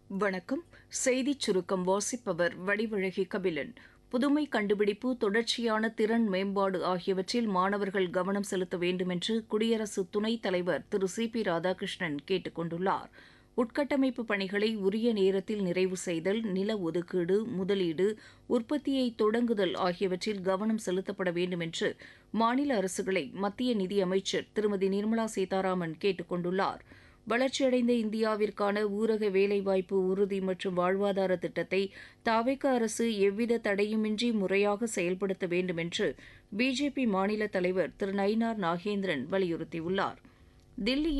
வணக்கம் செய்திச் சுருக்கம் வாசிப்பவர் வடிவழகி கபிலன் புதுமை கண்டுபிடிப்பு தொடர்ச்சியான திறன் மேம்பாடு ஆகியவற்றில் மாணவர்கள் கவனம் செலுத்த வேண்டுமென்று குடியரசு துணைத் தலைவர் திரு சி பி ராதாகிருஷ்ணன் கேட்டுக் கொண்டுள்ளார் உட்கட்டமைப்பு பணிகளை உரிய நேரத்தில் நிறைவு செய்தல் நில ஒதுக்கீடு முதலீடு உற்பத்தியை தொடங்குதல் ஆகியவற்றில் கவனம் செலுத்தப்பட வேண்டும் என்று மாநில அரசுகளை மத்திய நிதியமைச்சர் திருமதி நிர்மலா சீதாராமன் கேட்டுக் கொண்டுள்ளார் வளர்ச்சியடைந்த இந்தியாவிற்கான ஊரக வேலைவாய்ப்பு உறுதி மற்றும் வாழ்வாதார திட்டத்தை தாவேக அரசு எவ்வித தடையுமின்றி முறையாக செயல்படுத்த வேண்டும் என்று பிஜேபி மாநில தலைவர் திரு நயினார் நாகேந்திரன் வலியுறுத்தியுள்ளார் தில்லியில்